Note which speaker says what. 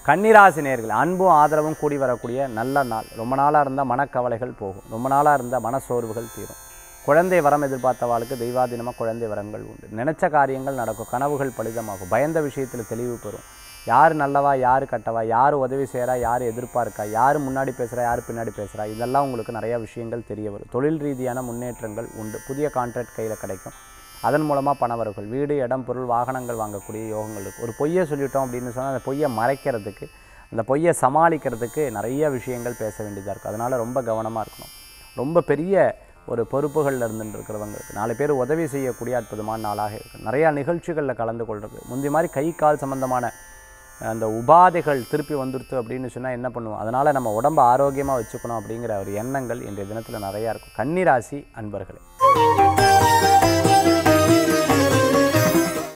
Speaker 1: கன்னிராசி நேர்கள் அன்பும் ஆதரவும் கூடி வரக்கூடிய நல்ல நாள் ரொம்ப நாளாக இருந்தால் மனக்கவலைகள் போகும் ரொம்ப நாளாக இருந்த மனசோர்வுகள் தீரும் குழந்தை வரம் எதிர்பார்த்தவாளுக்கு தெய்வாதீனமாக குழந்தை வரங்கள் உண்டு நினைச்ச காரியங்கள் நடக்கும் கனவுகள் பலிதமாகும் பயந்த விஷயத்தில் தெளிவு பெறும் யார் நல்லவா யார் கட்டவா யார் உதவி செய்கிறா யார் எதிர்பார்க்கா யார் முன்னாடி பேசுகிறா யார் பின்னாடி பேசுகிறா இதெல்லாம் உங்களுக்கு நிறைய விஷயங்கள் தெரிய வரும் தொழில் ரீதியான முன்னேற்றங்கள் உண்டு புதிய கான்ட்ராக்ட் கையில் கிடைக்கும் அதன் மூலமாக பணவர்கள் வீடு இடம் பொருள் வாகனங்கள் வாங்கக்கூடிய யோகங்கள் இருக்குது ஒரு பொய்யை சொல்லிட்டோம் அப்படின்னு சொன்னால் அந்த பொய்யை மறைக்கிறதுக்கு அந்த பொய்யை சமாளிக்கிறதுக்கு நிறைய விஷயங்கள் பேச வேண்டியதாக இருக்குது அதனால் ரொம்ப கவனமாக இருக்கணும் ரொம்ப பெரிய ஒரு பொறுப்புகளில் இருந்துட்டு இருக்கிறவங்களுக்கு நாலு பேர் உதவி செய்யக்கூடிய அற்புதமான நாளாக இருக்குது நிறையா நிகழ்ச்சிகளில் கலந்து கொள்வது முந்தி மாதிரி கை கால் சம்மந்தமான அந்த உபாதைகள் திருப்பி வந்துடுத்து அப்படின்னு சொன்னால் என்ன பண்ணுவோம் அதனால் நம்ம உடம்பை ஆரோக்கியமாக வச்சுக்கணும் அப்படிங்கிற ஒரு எண்ணங்கள் இன்றைய தினத்தில் நிறையா இருக்கும் கன்னிராசி அன்பர்களே